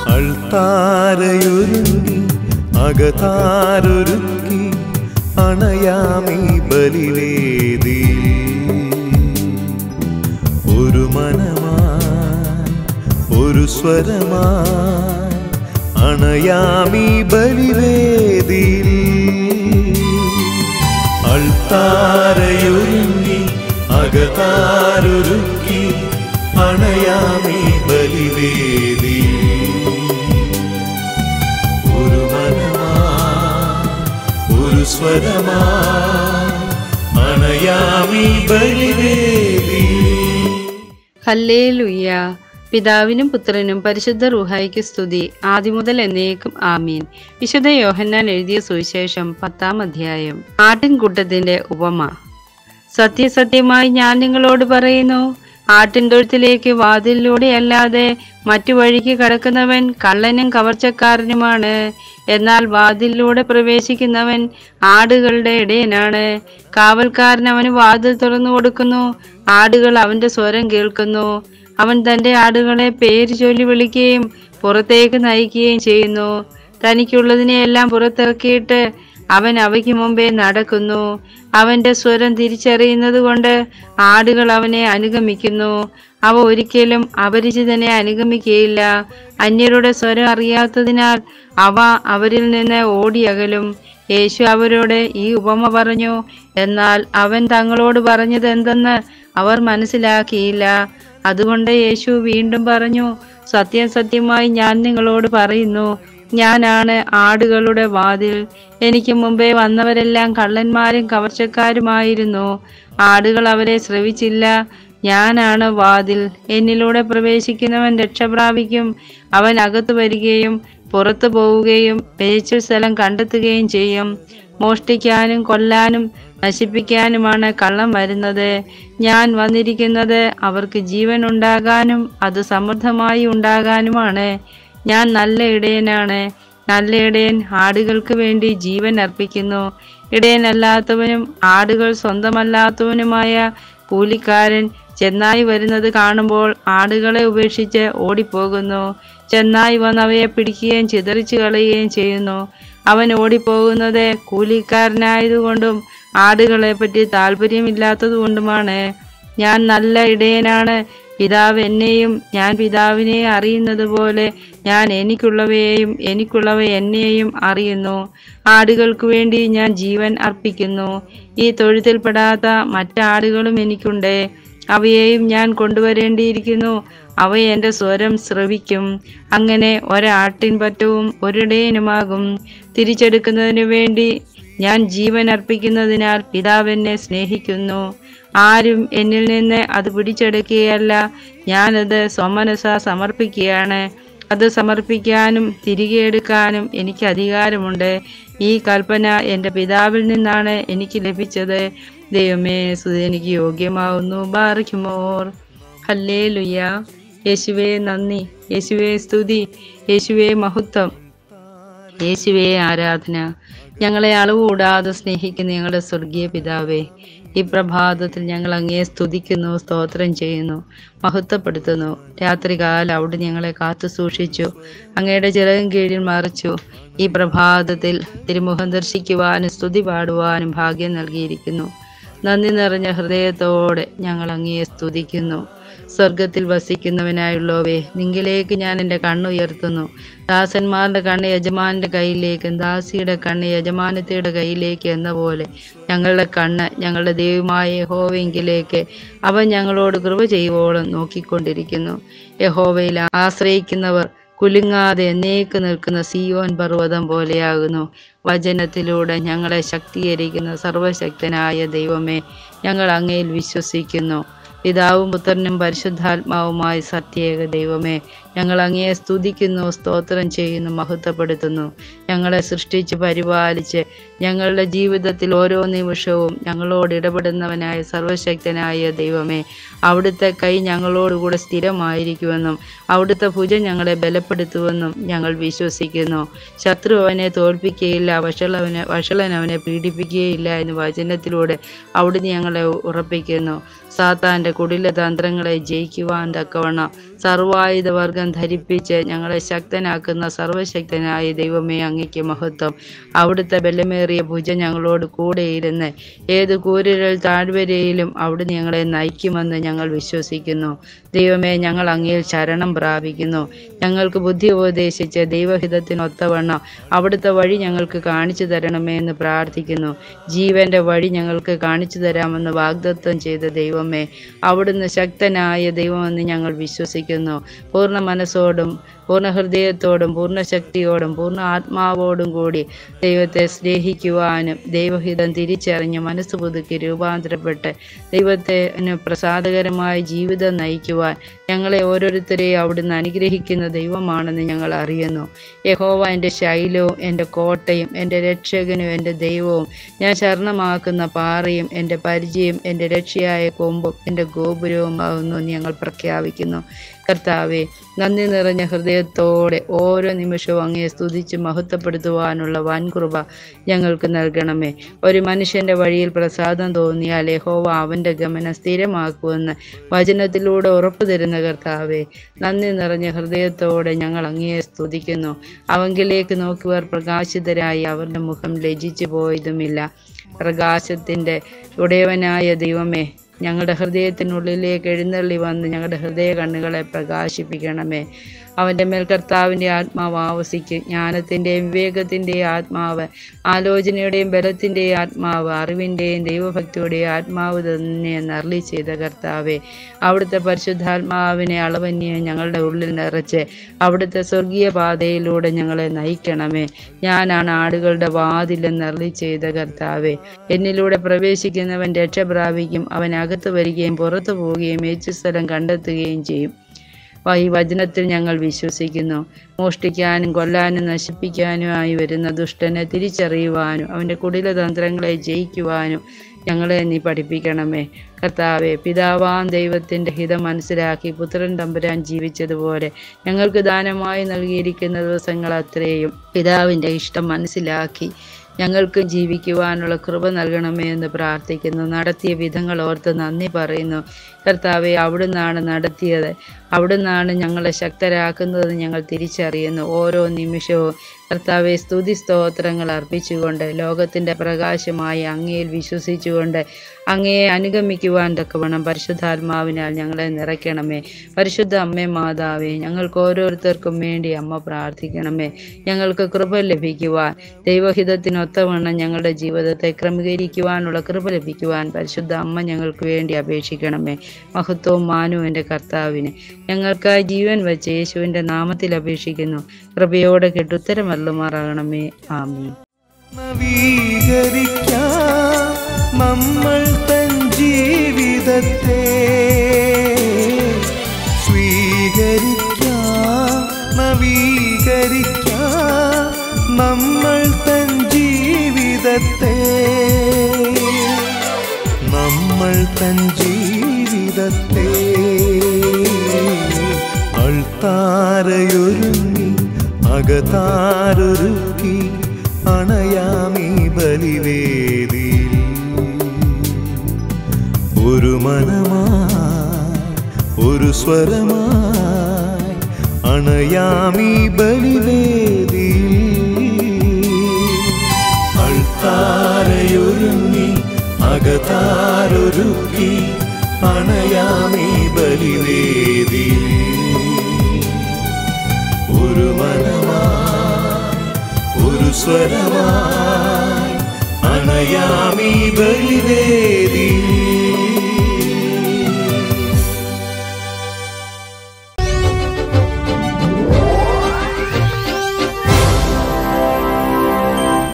അൾത്താരയൊരുങ്ങി അകതാരൊരുക്കി അണയാമീ ബലിവേദി ഒരു മനമായി ഒരു സ്വരമായി അണയാമീ ബലിവേദിയിൽ അൾത്താരയൊരുങ്ങി അകതാരൊരുക്കി അണയാമീ ബലിവേദി ഒരു മനമായി ഒരു സ്വരമായി അണയാമീ ബലിവേദി ഹല്ലേലൂയ പിതാവിനും പുത്രനും പരിശുദ്ധ റൂഹായിക്ക് സ്തുതി ആദിമുതൽ എന്നേക്കും ആമീൻ വിശുദ്ധ യോഹന്നാൻ എഴുതിയ സുവിശേഷം പത്താം അധ്യായം ആട്ടിൻകൂട്ടത്തിന്റെ ഉപമ സത്യസത്യമായി ഞാൻ നിങ്ങളോട് പറയുന്നു ആട്ടിൻതൊഴുത്തിലേക്ക് വാതിലിലൂടെ അല്ലാതെ മറ്റു വഴിക്ക് കടക്കുന്നവൻ കള്ളനും കവർച്ചക്കാരനുമാണ് എന്നാൽ വാതിലിലൂടെ പ്രവേശിക്കുന്നവൻ ആടുകളുടെ ഇടയനാണ് കാവൽക്കാരൻ അവന് വാതിൽ തുറന്നു കൊടുക്കുന്നു ആടുകൾ അവന്റെ സ്വരം കേൾക്കുന്നു അവൻ തന്റെ ആടുകളെ പേര് ചൊല്ലി വിളിക്കുകയും പുറത്തേക്ക് നയിക്കുകയും ചെയ്യുന്നു തനിക്കുള്ളതിനെയെല്ലാം പുറത്തിറക്കിയിട്ട് അവൻ അവയ്ക്ക് മുമ്പേ നടക്കുന്നു അവന്റെ സ്വരം തിരിച്ചറിയുന്നത് കൊണ്ട് ആടുകൾ അവനെ അനുഗമിക്കുന്നു അവ ഒരിക്കലും അപരിചിതനെ അനുഗമിക്കുകയില്ല അന്യരുടെ സ്വരം അറിയാത്തതിനാൽ അവ അവരിൽ നിന്ന് ഓടിയകലും യേശു അവരോട് ഈ ഉപമ പറഞ്ഞു എന്നാൽ അവൻ തങ്ങളോട് പറഞ്ഞത് എന്തെന്ന് അവർ മനസ്സിലാക്കിയില്ല അതുകൊണ്ട് യേശു വീണ്ടും പറഞ്ഞു സത്യം സത്യമായി ഞാൻ നിങ്ങളോട് പറയുന്നു ഞാനാണ് ആടുകളുടെ വാതിൽ എനിക്ക് മുമ്പേ വന്നവരെല്ലാം കള്ളന്മാരും കവർച്ചക്കാരുമായിരുന്നു ആടുകൾ അവരെ ശ്രവിച്ചില്ല ഞാനാണ് വാതിൽ എന്നിലൂടെ പ്രവേശിക്കുന്നവൻ രക്ഷ പ്രാപിക്കും അവൻ അകത്തു വരികയും പുറത്തു പോവുകയും പേച്ചു സ്ഥലം കണ്ടെത്തുകയും ചെയ്യും മോഷ്ടിക്കാനും കൊല്ലാനും നശിപ്പിക്കാനുമാണ് കള്ളം വരുന്നത് ഞാൻ വന്നിരിക്കുന്നത് അവർക്ക് ജീവൻ ഉണ്ടാകാനും അത് സമൃദ്ധമായി ഉണ്ടാകാനുമാണ് ഞാൻ നല്ല ഇടയനാണ് നല്ല ഇടയൻ ആടുകൾക്ക് വേണ്ടി ജീവൻ അർപ്പിക്കുന്നു ഇടയനല്ലാത്തവനും ആടുകൾ സ്വന്തമല്ലാത്തവനുമായ കൂലിക്കാരൻ ചെന്നായി വരുന്നത് കാണുമ്പോൾ ആടുകളെ ഉപേക്ഷിച്ച് ഓടിപ്പോകുന്നു ചെന്നായി വന്ന് അവയെ പിടിക്കുകയും ചിതറിച്ചു കളയുകയും ചെയ്യുന്നു അവൻ ഓടിപ്പോകുന്നത് കൂലിക്കാരനായതുകൊണ്ടും ആടുകളെ പറ്റി താല്പര്യമില്ലാത്തതുകൊണ്ടുമാണ് ഞാൻ നല്ല ഇടയനാണ് പിതാവ് എന്നെയും ഞാൻ പിതാവിനെ അറിയുന്നത് പോലെ ഞാൻ എനിക്കുള്ളവയെയും എനിക്കുള്ളവ എന്നെയും അറിയുന്നു ആടുകൾക്ക് വേണ്ടി ഞാൻ ജീവൻ അർപ്പിക്കുന്നു ഈ തൊഴുത്തിൽപ്പെടാത്ത മറ്റാടുകളും എനിക്കുണ്ട് അവയെയും ഞാൻ കൊണ്ടുവരേണ്ടിയിരിക്കുന്നു അവ എൻ്റെ സ്വരം ശ്രവിക്കും അങ്ങനെ ഒരാട്ടിൻ പറ്റവും ഒരിടയനുമാകും തിരിച്ചെടുക്കുന്നതിനു വേണ്ടി ഞാൻ ജീവൻ അർപ്പിക്കുന്നതിനാൽ പിതാവ് എന്നെ സ്നേഹിക്കുന്നു ആരും എന്നിൽ നിന്ന് അത് പിടിച്ചെടുക്കുകയല്ല ഞാനത് സ്വമനസ സമർപ്പിക്കുകയാണ് അത് സമർപ്പിക്കാനും തിരികെ എടുക്കാനും എനിക്ക് അധികാരമുണ്ട് ഈ കൽപ്പന എൻ്റെ പിതാവിൽ നിന്നാണ് എനിക്ക് ലഭിച്ചത് ദൈവമേ സ്തുതി എനിക്ക് യോഗ്യമാവുന്നു ബാറിക്കുമോർ ഹല്ലേ ലുയ്യ യേശുവേ നന്ദി യേശുവേ സ്തുതി യേശുവേ മഹത്വം യേശുവേ ആരാധന ഞങ്ങളെ അളവുകൂടാതെ സ്നേഹിക്കുന്ന ഞങ്ങളുടെ സ്വർഗീയ പിതാവേ ഈ പ്രഭാതത്തിൽ ഞങ്ങൾ അങ്ങേ സ്തുതിക്കുന്നു സ്തോത്രം ചെയ്യുന്നു മഹത്വപ്പെടുത്തുന്നു രാത്രികാലം അവിടെ ഞങ്ങളെ കാത്തു സൂക്ഷിച്ചു അങ്ങയുടെ ചിറകും കീഴിൽ മറിച്ചു ഈ പ്രഭാതത്തിൽ തിരുമുഖം ദർശിക്കുവാനും സ്തുതി പാടുവാനും ഭാഗ്യം നൽകിയിരിക്കുന്നു നന്ദി നിറഞ്ഞ ഹൃദയത്തോടെ ഞങ്ങൾ അങ്ങയെ സ്തുതിക്കുന്നു സ്വർഗത്തിൽ വസിക്കുന്നവനായുള്ളവേ നിങ്കിലേക്ക് ഞാൻ എൻ്റെ കണ്ണുയർത്തുന്നു ദാസന്മാരുടെ കണ്ണ് യജമാന്റെ കയ്യിലേക്കും ദാസിയുടെ കണ്ണ് യജമാനത്തിയുടെ കയ്യിലേക്ക് എന്ന പോലെ ഞങ്ങളുടെ കണ്ണ് ഞങ്ങളുടെ ദൈവമായ യഹോവെങ്കിലേക്ക് അവൻ ഞങ്ങളോട് കൃപ ചെയ്യുവോളം നോക്കിക്കൊണ്ടിരിക്കുന്നു യഹോവയിൽ ആശ്രയിക്കുന്നവർ കുലുങ്ങാതെ എന്നേക്ക് നിൽക്കുന്ന സിയോൻ പർവ്വതം പോലെയാകുന്നു വചനത്തിലൂടെ ഞങ്ങളെ ശക്തീകരിക്കുന്ന സർവശക്തനായ ദൈവമേ ഞങ്ങൾ അങ്ങയിൽ വിശ്വസിക്കുന്നു പിതാവും പുത്രനും പരിശുദ്ധാത്മാവുമായി സത്യേക ദൈവമേ ഞങ്ങൾ അങ്ങയെ സ്തുതിക്കുന്നു സ്തോത്രം ചെയ്യുന്നു മഹത്വപ്പെടുത്തുന്നു ഞങ്ങളെ സൃഷ്ടിച്ച് പരിപാലിച്ച് ഞങ്ങളുടെ ജീവിതത്തിൽ ഓരോ നിമിഷവും ഞങ്ങളോട് ഇടപെടുന്നവനായ സർവശക്തനായ ദൈവമേ അവിടുത്തെ കൈ ഞങ്ങളോടുകൂടെ സ്ഥിരമായിരിക്കുമെന്നും അവിടുത്തെ ഭുജം ഞങ്ങളെ ബലപ്പെടുത്തുമെന്നും ഞങ്ങൾ വിശ്വസിക്കുന്നു ശത്രു അവനെ തോൽപ്പിക്കുകയില്ല വഷളവനെ വഷളൻ അവനെ പീഡിപ്പിക്കുകയില്ല എന്ന് വചനത്തിലൂടെ അവിടുന്ന് ഞങ്ങളെ ഉറപ്പിക്കുന്നു സാത്താന്റെ കുടിലതന്ത്രങ്ങളെ ജയിക്കുവാൻ തക്കവണ്ണം സർവായുധ വർഗം ധരിപ്പിച്ച് ഞങ്ങളെ ശക്തനാക്കുന്ന സർവശക്തനായ ദൈവമേ അങ്ങയ്ക്ക് മഹത്വം അവിടുത്തെ ബലമേറിയ ഭുജം ഞങ്ങളോട് കൂടെയിരുന്ന് ഏത് കൂരിരൽ താഴ്വരയിലും അവിടുന്ന് ഞങ്ങളെ നയിക്കുമെന്ന് ഞങ്ങൾ വിശ്വസിക്കുന്നു ദൈവമേ ഞങ്ങൾ അങ്ങയിൽ ശരണം പ്രാപിക്കുന്നു ഞങ്ങൾക്ക് ബുദ്ധി ഉപദേശിച്ച് ദൈവഹിതത്തിനൊത്തവണ്ണം അവിടുത്തെ വഴി ഞങ്ങൾക്ക് കാണിച്ചു തരണമേ എന്ന് പ്രാർത്ഥിക്കുന്നു ജീവന്റെ വഴി ഞങ്ങൾക്ക് കാണിച്ചു തരാമെന്ന് വാഗ്ദത്വം ചെയ്ത ദൈവമേ അവിടുന്ന് ശക്തനായ ദൈവമെന്ന് ഞങ്ങൾ വിശ്വസിക്കുന്നു പൂർണ്ണ മനസ്സോടും പൂർണ്ണ ഹൃദയത്തോടും പൂർണ്ണ ശക്തിയോടും പൂർണ്ണ ആത്മാവോടും കൂടി ദൈവത്തെ സ്നേഹിക്കുവാനും ദൈവഹിതം തിരിച്ചറിഞ്ഞ് മനസ്സ് പുതുക്കി രൂപാന്തരപ്പെട്ട് ദൈവത്തെ പ്രസാദകരമായ ജീവിതം നയിക്കുവാൻ ഞങ്ങളെ ഓരോരുത്തരെയും അവിടുന്ന് അനുഗ്രഹിക്കുന്ന ദൈവമാണെന്ന് ഞങ്ങൾ അറിയുന്നു യഹോവ എൻ്റെ ശൈലവും എൻ്റെ കോട്ടയും എൻ്റെ രക്ഷകനും എൻ്റെ ദൈവവും ഞാൻ ശരണമാക്കുന്ന പാറയും എൻ്റെ പരിചയം എൻ്റെ രക്ഷയായ കൊമ്പും എൻ്റെ ഗോപുരവും ആകുന്നു എന്ന് ഞങ്ങൾ പ്രഖ്യാപിക്കുന്നു കർത്താവെ നന്ദി നിറഞ്ഞ ഹൃദയത്തോടെ ഓരോ നിമിഷവും അങ്ങയെ സ്തുതിച്ച് മഹത്വപ്പെടുത്തുവാനുള്ള വൻകൃപ ഞങ്ങൾക്ക് നൽകണമേ ഒരു മനുഷ്യന്റെ വഴിയിൽ പ്രസാദം തോന്നിയാൽ യഹോവ അവന്റെ ഗമനം സ്ഥിരമാക്കുമെന്ന് വചനത്തിലൂടെ ഉറപ്പു തരുന്ന കർത്താവെ നന്ദി നിറഞ്ഞ ഹൃദയത്തോടെ ഞങ്ങൾ അങ്ങയെ സ്തുതിക്കുന്നു അവങ്കിലേക്ക് നോക്കിയവർ പ്രകാശിതരായി അവരുടെ മുഖം ലജിച്ചു പോയതുമില്ല പ്രകാശത്തിന്റെ ഉടയവനായ ദൈവമേ ഞങ്ങളുടെ ഹൃദയത്തിനുള്ളിലേക്ക് എഴുന്നള്ളി വന്ന് ഞങ്ങളുടെ ഹൃദയ കണ്ണുകളെ പ്രകാശിപ്പിക്കണമേ അവൻ്റെ മേൽ കർത്താവിൻ്റെ ആത്മാവ് ആവസിക്കും ജ്ഞാനത്തിൻ്റെയും വിവേകത്തിൻ്റെയും ആത്മാവ് ആലോചനയുടെയും ബലത്തിൻ്റെയും ആത്മാവ് അറിവിൻ്റെയും ദൈവഭക്തിയുടെയും ആത്മാവ് തന്നെ നർളി ചെയ്ത കർത്താവെ അവിടുത്തെ പരിശുദ്ധാത്മാവിനെ അളവന്യെ ഞങ്ങളുടെ ഉള്ളിൽ നിറച്ച് അവിടുത്തെ സ്വർഗീയ പാതയിലൂടെ ഞങ്ങളെ നയിക്കണമേ ഞാനാണ് ആടുകളുടെ വാതിലെന്ന് അരളി ചെയ്ത കർത്താവെ എന്നിലൂടെ പ്രവേശിക്കുന്നവൻ രക്ഷ പ്രാപിക്കും അവൻ അകത്ത് വരികയും പുറത്തു പോവുകയും ഏച്ചു സ്ഥലം കണ്ടെത്തുകയും ചെയ്യും വ- ഈ വചനത്തിൽ ഞങ്ങൾ വിശ്വസിക്കുന്നു മോഷ്ടിക്കാനും കൊല്ലാനും നശിപ്പിക്കാനുമായി വരുന്ന ദുഷ്ടനെ തിരിച്ചറിയുവാനും അവൻ്റെ കുടിലതന്ത്രങ്ങളെ ജയിക്കുവാനും ഞങ്ങളെ നീ പഠിപ്പിക്കണമേ കർത്താവെ പിതാവാം ദൈവത്തിൻ്റെ ഹിതം മനസ്സിലാക്കി പുത്രൻ തമ്പുരാൻ ജീവിച്ചതുപോലെ ഞങ്ങൾക്ക് ദാനമായി നൽകിയിരിക്കുന്ന ദിവസങ്ങൾ അത്രയും പിതാവിൻ്റെ ഇഷ്ടം മനസ്സിലാക്കി ഞങ്ങൾക്ക് ജീവിക്കുവാനുള്ള കൃപ നൽകണമേ എന്ന് പ്രാർത്ഥിക്കുന്നു നടത്തിയ വിധങ്ങൾ ഓർത്ത് നന്ദി പറയുന്നു കർത്താവെ അവിടുന്നാണ് നടത്തിയത് അവിടുന്നാണ് ഞങ്ങളെ ശക്തരാക്കുന്നത് ഞങ്ങൾ തിരിച്ചറിയുന്നു ഓരോ നിമിഷവും കർത്താവെ സ്തുതി സ്തോത്രങ്ങൾ അർപ്പിച്ചുകൊണ്ട് ലോകത്തിൻ്റെ പ്രകാശമായി അങ്ങയിൽ വിശ്വസിച്ചുകൊണ്ട് അങ്ങയെ അനുഗമിക്കുവാൻ തക്കവണ്ണം പരിശുദ്ധാത്മാവിനാൽ ഞങ്ങളെ നിറയ്ക്കണമേ പരിശുദ്ധ അമ്മേ മാതാവേ ഞങ്ങൾക്ക് ഓരോരുത്തർക്കും വേണ്ടി അമ്മ പ്രാർത്ഥിക്കണമേ ഞങ്ങൾക്ക് കൃപ ലഭിക്കുവാൻ ദൈവഹിതത്തിനൊത്തവണ്ണം ഞങ്ങളുടെ ജീവിതത്തെ ക്രമീകരിക്കുവാനുള്ള കൃപ ലഭിക്കുവാൻ പരിശുദ്ധ അമ്മ ഞങ്ങൾക്ക് വേണ്ടി അപേക്ഷിക്കണമേ മഹത്വവും മാനവും എൻ്റെ കർത്താവിന് ഞങ്ങൾക്കായി ജീവൻ വെച്ച് യേശുവിൻ്റെ നാമത്തിൽ അപേക്ഷിക്കുന്നു കൃപയോടെ കെട്ടുത്തരമല്ലുമാറാകണമേ ആമീൻ നവീകരിക്കാം നമ്മൾ തൻ ജീവിതത്തെ സ്വീകരിക്കാം നവീകരിക്കാം നമ്മൾ തൻ ജീവിതത്തെ നമ്മൾ തൻ ജീവിതത്തെ അൾത്താരയൊരുങ്ങി അകതാരൊരുക്കി അണയാമീ ബലിവേദിയിൽ ഒരു മനമായി ഒരു സ്വരമായി അണയാമീ ബലിവേദിയിൽ അൾത്താരയൊരുങ്ങി അകതാരൊരുക്കി അണയാമീ ബലിവേദിയിൽ ഒരു മനമായി ഒരു സ്വരമായി അണയാമീ ബലിവേദി